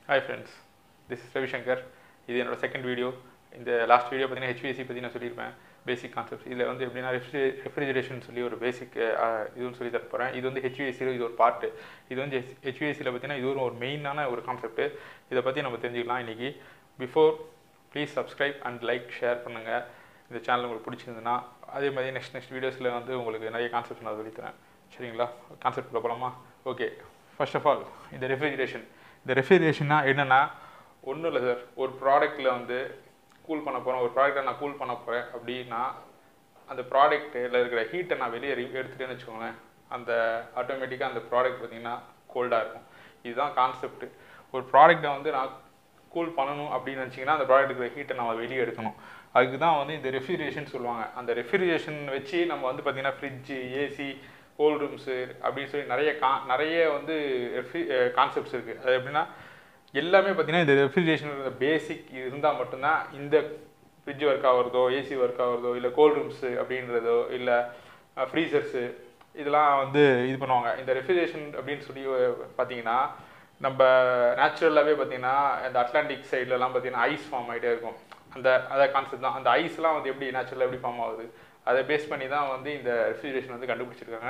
hi friends this is Ravishankar இது என்னோட second video இந்த லாஸ்ட் வீடியோ பார்த்தீங்கன்னா ஹெச்விஎஸ்சி பற்றி நான் சொல்லியிருப்பேன் பேசிக் கான்செப்ட் இதில் வந்து எப்படின்னா ரெஃப்ரி ரெஃப்ரிஜரேஷன் சொல்லி ஒரு பேசிக் இதுன்னு சொல்லி தர போகிறேன் இது வந்து ஹெச்விஎஸ்சியில் இது ஒரு பார்ட்டு இது வந்து ஹெச்விஎஸ்சியில் பார்த்தீங்கன்னா இது ஒரு ஒரு மெயினான ஒரு கான்செப்ட் இதை பற்றி நம்ம தெரிஞ்சுக்கலாம் இன்றைக்கி before please subscribe and like share பண்ணுங்கள் இந்த சேனல் உங்களுக்கு பிடிச்சிருந்ததுன்னா அதே மாதிரி நெக்ஸ்ட் நெக்ஸ்ட் வீடியோஸில் வந்து உங்களுக்கு நிறைய கான்செப்ட் நான் சொல்லித்தரேன் சரிங்களா கான்செப்ட் போகலாமா ஓகே ஃபர்ஸ்ட் ஆஃப் ஆல் இந்த ரெஃப்ரிஜரேஷன் இந்த ரெஃப்ரிஜரேஷன்னா என்னென்னா ஒன்றும் இல்லை சார் ஒரு ப்ராடக்ட்டில் வந்து கூல் பண்ண போகிறேன் ஒரு ப்ராடக்ட்டை நான் கூல் பண்ண போகிறேன் அப்படின்னா அந்த ப்ராடக்ட்டில் இருக்கிற ஹீட்டை நான் வெளியே re- எடுத்துட்டேன்னு வச்சுக்கோங்களேன் அந்த ஆட்டோமேட்டிக்காக அந்த ப்ராடக்ட் பார்த்திங்கன்னா கோல்டாக இருக்கும் இதுதான் கான்செப்ட் ஒரு ப்ராடக்ட்டை வந்து நான் கூல் பண்ணணும் அப்படின்னு நினச்சிங்கன்னா அந்த ப்ராடக்ட் இருக்கிற ஹீட்டை நம்ம வெளியே எடுக்கணும் அதுக்கு தான் வந்து இந்த ரெஃப்ரிஜரேஷன் சொல்லுவாங்க அந்த ரெஃப்ரிஜரேஷன் வச்சு நம்ம வந்து பார்த்திங்கன்னா ஃப்ரிட்ஜு ஏசி கோல்ட் ரூம்ஸு அப்படின்னு சொல்லி நிறைய கா நிறைய வந்து ரெஃப்ரி கான்செப்ட்ஸ் இருக்குது அது எப்படின்னா எல்லாமே பார்த்தீங்கன்னா இந்த ரெஃப்ரிஜரேஷன் பேசிக் இருந்தால் மட்டும்தான் இந்த ஃப்ரிட்ஜ் ஒர்க் ஆகுறதோ ஏசி ஒர்க் ஆகுறதோ இல்லை கோல்ட் ரூம்ஸு அப்படின்றதோ இல்லை ஃப்ரீசர்ஸு இதெல்லாம் வந்து இது பண்ணுவாங்க இந்த ரெஃப்ரிஜரேஷன் அப்படின்னு சொல்லி அஹ், பார்த்தீங்கன்னா நம்ம நேச்சுரலாகவே பார்த்தீங்கன்னா இந்த அட்லாண்டிக் சைட்லலாம் பார்த்தீங்கன்னா ஐஸ் ஃபார்ம் ஆகிட்டே இருக்கும் அந்த அதை கான்செப்ட் தான் அந்த ஐஸ்லாம் வந்து எப்படி நேச்சுரலாக எப்படி ஃபார்ம் ஆகுது அதை பேஸ் பண்ணி தான் வந்து இந்த ரெஃப்ரிஜரேஷன் வந்து கண்டுபிடிச்சிருக்காங்க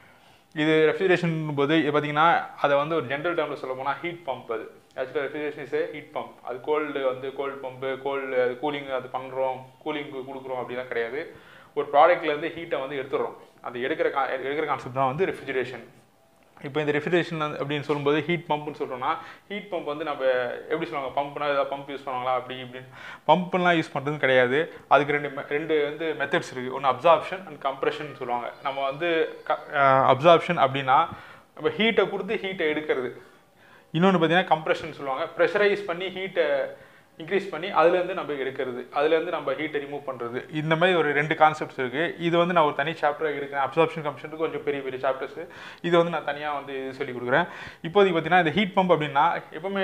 இது ரெஃப்ரிஜரேஷன் போது இது பார்த்தீங்கன்னா அதை வந்து ஒரு ஜென்ரல் டேர்மில் சொல்ல போனால் ஹீட் பம்ப் அது ஆக்சுவலாக ரெஃப்ரிஜரேஷன் இஸ் ஹீட் பம்ப் அது கோல்டு வந்து கோல்டு பம்பு கோல்டு அது கூலிங் அது பண்ணுறோம் கூலிங் கொடுக்குறோம் அப்படிலாம் கிடையாது ஒரு ப்ராடக்ட்லேருந்து ஹீட்டை வந்து எடுத்துடுறோம் அது எடுக்கிற கா எடுக்கிற கான்செப்ட் தான் வந்து ரெஃப்ரிஜரேஷன் இப்போ இந்த ரெஃப்ரிஜரேஷன் அப்படின்னு சொல்லும்போது ஹீட் பம்ப்னு சொல்கிறோம்னா ஹீட் பம்ப் வந்து நம்ம எப்படி சொல்லுவாங்க பம்ப்னா ஏதாவது பம்ப் யூஸ் பண்ணுவாங்களா அப்படி இப்படின்னு பம்ப்லாம் யூஸ் பண்ணுறது கிடையாது அதுக்கு ரெண்டு me- ரெண்டு வந்து மெத்தட்ஸ் இருக்குது ஒன்று அப்சார்ப்ஷன் அண்ட் கம்ப்ரெஷன் சொல்லுவாங்க நம்ம வந்து அப்சார்ப்ஷன் அப்படின்னா நம்ம ஹீட்டை கொடுத்து ஹீட்டை எடுக்கிறது இன்னொன்று பார்த்தீங்கன்னா கம்ப்ரெஷன் சொல்லுவாங்க ப்ரெஷரைஸ் பண்ணி ஹீட்டை இன்க்ரீஸ் பண்ணி அதுலேருந்து நம்ம எடுக்கிறது அதுலேருந்து நம்ம ஹீட்டை ரிமூவ் பண்ணுறது இந்த மாதிரி ஒரு ரெண்டு கான்செப்ட்ஸ் இருக்குது இது வந்து நான் ஒரு தனி சாப்டராக எடுக்கிறேன் அப்சார்ப்ஷன் கம்ப்ரெஷனுக்கு கொஞ்சம் பெரிய பெரிய சாப்டர்ஸ் இது வந்து நான் தனியாக வந்து சொல்லி கொடுக்குறேன் இப்போதைக்கு பார்த்தீங்கன்னா இந்த ஹீட் பம்ப் அப்படின்னா எப்பவுமே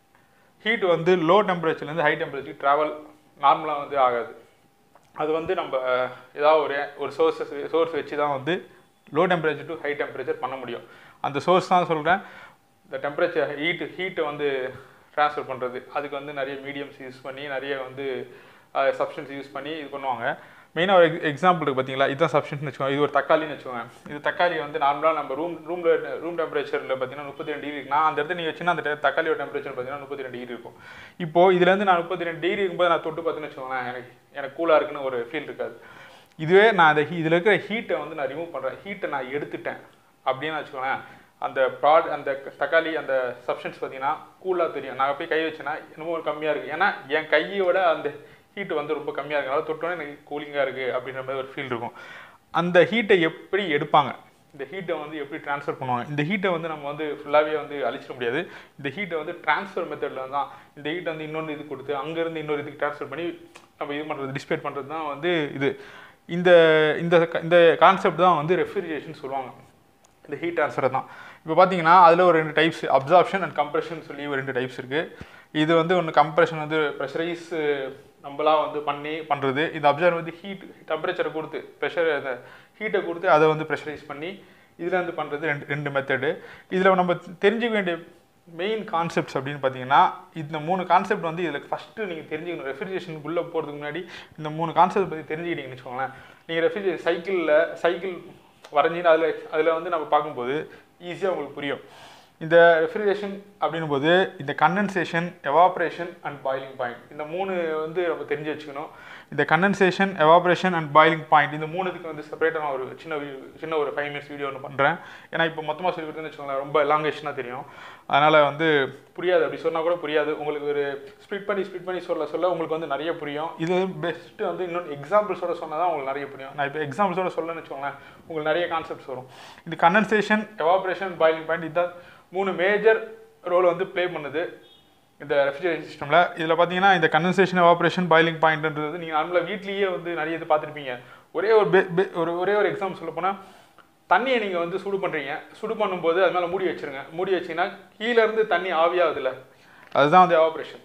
ஹீட் வந்து லோ டெம்பரேச்சர்லேருந்து ஹை டெம்பரேச்சர் ட்ராவல் நார்மலாக வந்து ஆகாது அது வந்து நம்ம அஹ், ஏதாவது ஒரு ஒரு சோர்ஸஸ் சோர்ஸ் வச்சு தான் வந்து low temperature to high temperature பண்ண முடியும் அந்த சோர்ஸ் தான் சொல்கிறேன் இந்த டெம்பரேச்சர் ஹீட் ஹீட்டை வந்து ட்ரான்ஸ்ஃபர் பண்ணுறது அதுக்கு வந்து நிறைய மீடியம்ஸ் யூஸ் பண்ணி நிறைய வந்து சப்ஸ்டன்ஸ் யூஸ் பண்ணி இது பண்ணுவாங்க மெயினாக ஒரு எக்ஸாம்பிளுக்கு பார்த்தீங்களா இதுதான் சப்ஸ்டன்ஸ் வச்சுக்கோங்க இது ஒரு தக்காளின்னு வச்சுக்கோங்க இது தக்காளி வந்து நார்மலாக நம்ம ரூம் ரூமில் ரூம் டெம்பரேச்சரில் பார்த்தீங்கன்னா முப்பத்தி ரெண்டு டிகிரி இருக்குன்னா அந்த இடத்துல நீங்கள் வச்சுன்னா அந்த te- தக்காளியோட டெம்பரேச்சர் பார்த்தீங்கன்னா முப்பத்தி ரெண்டு டிகிரி இருக்கும் இப்போ இதுலேருந்து நான் முப்பத்தி ரெண்டு டிகிரி இருக்கும்போது நான் தொட்டு பார்த்தேன்னு வச்சுக்கோங்களேன் எனக்கு எனக்கு கூலாக இருக்குன்னு ஒரு ஃபீல் இருக்காது இதுவே நான் அந்த இதில் இருக்கிற ஹீட்டை வந்து நான் ரிமூவ் பண்ணுறேன் ஹீட்டை நான் எடுத்துட்டேன் அப்படின்னு வச்சுக்கோங்களேன் அந்த ப்ராட் அந்த தக்காளி அந்த சப்ஸ்டன்ஸ் பார்த்தீங்கன்னா கூலாக தெரியும் நான் போய் கை வச்சேன்னா என்னமோ கம்மியாக இருக்குது ஏன்னா என் கையோட அந்த ஹீட் வந்து ரொம்ப கம்மியாக இருக்கனால தொட்டோன்னே எனக்கு கூலிங்காக இருக்குது அப்படின்ற மாதிரி ஒரு ஃபீல் இருக்கும் அந்த ஹீட்டை எப்படி எடுப்பாங்க இந்த ஹீட்டை வந்து எப்படி ட்ரான்ஸ்ஃபர் பண்ணுவாங்க இந்த ஹீட்டை வந்து நம்ம வந்து ஃபுல்லாகவே வந்து அழிச்சிட முடியாது இந்த ஹீட்டை வந்து ட்ரான்ஸ்ஃபர் மெத்தடில் தான் இந்த ஹீட்டை வந்து இன்னொன்று இது கொடுத்து அங்கேருந்து இன்னொரு இதுக்கு ட்ரான்ஸ்ஃபர் பண்ணி நம்ம இது பண்ணுறது டிஸ்பேட் பண்ணுறது தான் வந்து இது இந்த இந்த இந்த கான்செப்ட் தான் வந்து ரெஃப்ரிஜரேஷன் சொல்லுவாங்க இந்த ஹீட் ட்ரான்ஸ்ஃபர் தான் இப்போ பார்த்தீங்கன்னா அதில் ஒரு ரெண்டு டைப்ஸ் அப்சார்ப்ஷன் அண்ட் கம்ப்ரெஷன் சொல்லி ஒரு ரெண்டு டைப்ஸ் இருக்குது இது வந்து ஒன்று கம்ப்ரெஷன் வந்து ப்ரெஷரைஸ் நம்மளா வந்து பண்ணி பண்ணுறது இந்த அப்சர்வ் வந்து ஹீட் டெம்பரேச்சரை கொடுத்து ப்ரெஷர் அந்த ஹீட்டை கொடுத்து அதை வந்து ப்ரெஷரைஸ் பண்ணி இதில் வந்து பண்ணுறது ரெண்டு ரெண்டு மெத்தடு இதில் நம்ம தெரிஞ்சுக்க வேண்டிய மெயின் கான்செப்ட்ஸ் அப்படின்னு பார்த்தீங்கன்னா இந்த மூணு கான்செப்ட் வந்து இதில் ஃபஸ்ட்டு நீங்கள் தெரிஞ்சுக்கணும் ரெஃப்ரிஜரேஷனுக்குள்ளே போகிறதுக்கு முன்னாடி இந்த மூணு கான்செப்ட் பற்றி தெரிஞ்சுக்கிட்டீங்கன்னு வச்சுக்கோங்களேன் நீங்கள் ரெஃப்ரிஜரேஷன் சைக்கிளில் சைக்கிள் வரைஞ்சின்னு அதில் அதில் வந்து நம்ம பார்க்கும்போது ஈஸியாக உங்களுக்கு புரியும் இந்த ரெஃப்ரிஜரேஷன் அப்படின்னும் போது இந்த condensation evaporation and boiling point இந்த மூணு வந்து நம்ம தெரிஞ்சு வச்சுக்கணும் இந்த condensation evaporation and boiling point இந்த மூணுத்துக்கு வந்து செப்பரேட்டாக நான் ஒரு சின்ன வி- சின்ன ஒரு ஃபைவ் மினிட்ஸ் வீடியோ ஒன்று பண்ணுறேன் ஏன்னா இப்போ மொத்தமாக சொல்லி கொடுத்தேன்னு வச்சுக்கோங்களேன் ரொம்ப லாங்கேஷனாக தெரியும் அதனால் வந்து புரியாது அப்படி சொன்னால் கூட புரியாது உங்களுக்கு ஒரு ஸ்ப்ளிட் பண்ணி ஸ்ப்ளிட் பண்ணி சொல்ல சொல்ல உங்களுக்கு வந்து நிறைய புரியும் இது பெஸ்ட்டு வந்து இன்னொன்று எக்ஸாம்பிள்ஸோட சொன்னால் தான் உங்களுக்கு நிறைய புரியும் நான் இப்போ எக்ஸாம்பிள்ஸோட சொல்லணும்னு வச்சுக்கோங்களேன் உங்களுக்கு நிறைய கான்செப்ட்ஸ் வரும் இந்த கண்டென்சேஷன் எவாப்ரேஷன் பாயிலிங் பாயிண்ட் இதுதான் மூணு மேஜர் ரோல் வந்து ப்ளே பண்ணுது இந்த ரெஃப்ரிஜரேஷன் சிஸ்டமில் இதில் பார்த்தீங்கன்னா இந்த கண்டென்சேஷன் எவாப்ரேஷன் பாயிலிங் பாயிண்ட்ன்றது நீங்கள் நார்மலாக வீட்லேயே வந்து நிறைய இது பார்த்துருப்பீங்க ஒரே ஒரு பே பே- ஒரு ஒரே ஒரு எக்ஸாம்பிள் சொல்ல போனால் தண்ணியை நீங்கள் வந்து சுடு பண்ணுறீங்க சுடு பண்ணும்போது அது மேலே மூடி வச்சிருங்க மூடி வச்சிங்கன்னா கீழே இருந்து தண்ணி ஆவியாகுதுல்ல அதுதான் வந்து எவாப்ரேஷன்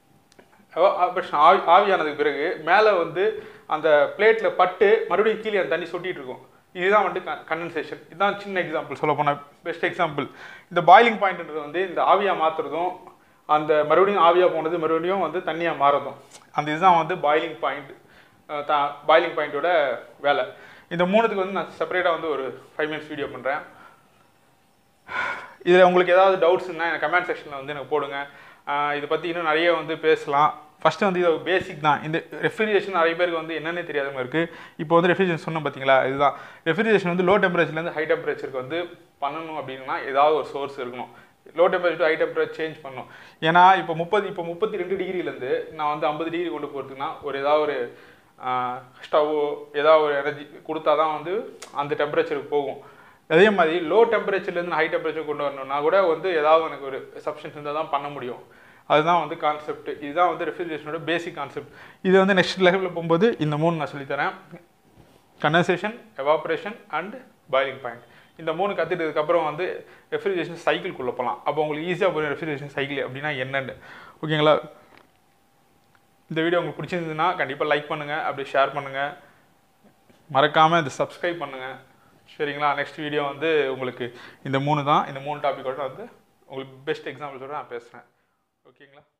ஆப்ரேஷன் ஆவி ஆவியானதுக்கு பிறகு மேலே வந்து அந்த பிளேட்டில் பட்டு மறுபடியும் கீழே அந்த தண்ணி சொட்டிட்டு இருக்கும் இதுதான் வந்துட்டு கண்டென்சேஷன் இதுதான் சின்ன எக்ஸாம்பிள் சொல்ல போனால் பெஸ்ட் எக்ஸாம்பிள் இந்த பாயிலிங் பாயிண்ட்ன்றது வந்து இந்த ஆவியாக மாற்றுறதும் அந்த மறுபடியும் ஆவியாக போனது மறுபடியும் வந்து தண்ணியாக மாறதும் அந்த இதுதான் வந்து பாயிலிங் பாயிண்ட் பாயிலிங் பாயிண்ட்டோட வேலை இந்த மூணுத்துக்கு வந்து நான் செப்பரேட்டாக வந்து ஒரு ஃபைவ் மினிட்ஸ் வீடியோ பண்ணுறேன் இதில் உங்களுக்கு ஏதாவது டவுட்ஸ் இருந்தால் எனக்கு கமெண்ட் செக்ஷனில் வந்து எனக்கு போடுங்க ஆஹ் இதை பற்றி இன்னும் நிறைய வந்து பேசலாம் ஃபஸ்ட்டு வந்து இது பேசிக் தான் இந்த ரெஃப்ரிஜரேஷன் நிறைய பேருக்கு வந்து என்னென்னே தெரியாதவங்க இருக்குது இப்போ வந்து ரெஃப்ரிஜரேஷன் சொன்னோம் பார்த்தீங்களா இதுதான் ரெஃப்ரிஜரேஷன் வந்து லோ டெம்பரேச்சர்லேருந்து ஹை டெம்பரேச்சருக்கு வந்து பண்ணணும் அப்படின்னா ஏதாவது ஒரு சோர்ஸ் இருக்கணும் low temperature to high temperature change பண்ணணும் ஏன்னா இப்போ முப்பது இப்போ முப்பத்தி ரெண்டு டிகிரிலேருந்து நான் வந்து ஐம்பது டிகிரி கொண்டு போகிறதுக்குன்னா ஒரு ஏதாவது ஒரு ஸ்டவ்வோ ஏதாவது ஒரு எனர்ஜி கொடுத்தா தான் வந்து அந்த டெம்பரேச்சருக்கு போகும் அதே மாதிரி லோ டெம்பரேச்சர்லேருந்து ஹை டெம்பரேச்சர் கொண்டு வரணும்னா கூட வந்து ஏதாவது எனக்கு ஒரு சப்ஷன்ஸ் இருந்தால் தான் பண்ண முடியும் அதுதான் வந்து கான்செப்ட் இதுதான் வந்து ரெஃப்ரிஜரேஷனோட பேசிக் கான்செப்ட் இது வந்து நெக்ஸ்ட் லெவலில் போகும்போது இந்த மூணு நான் சொல்லித்தரேன் condensation evaporation and boiling point இந்த மூணு கற்றுட்டதுக்கப்புறம் வந்து ரெஃப்ரிஜரேஷன் சைக்கிள்குள்ளே போகலாம் அப்போ உங்களுக்கு ஈஸியாக போகிற ரெஃப்ரிஜரேஷன் சைக்கிள் அப்படின்னா என்னென்னு ஓகேங்களா இந்த வீடியோ உங்களுக்கு பிடிச்சிருந்ததுன்னா கண்டிப்பாக லைக் பண்ணுங்கள் அப்படி ஷேர் பண்ணுங்கள் மறக்காமல் இதை சப்ஸ்கிரைப் பண்ணுங்கள் சரிங்களா நெக்ஸ்ட் வீடியோ வந்து உங்களுக்கு இந்த மூணு தான் இந்த மூணு டாப்பிக்கோட வந்து உங்களுக்கு பெஸ்ட் எக்ஸாம்பிள்ஸோட நான் பேசுகிறேன் ஓகேங்களா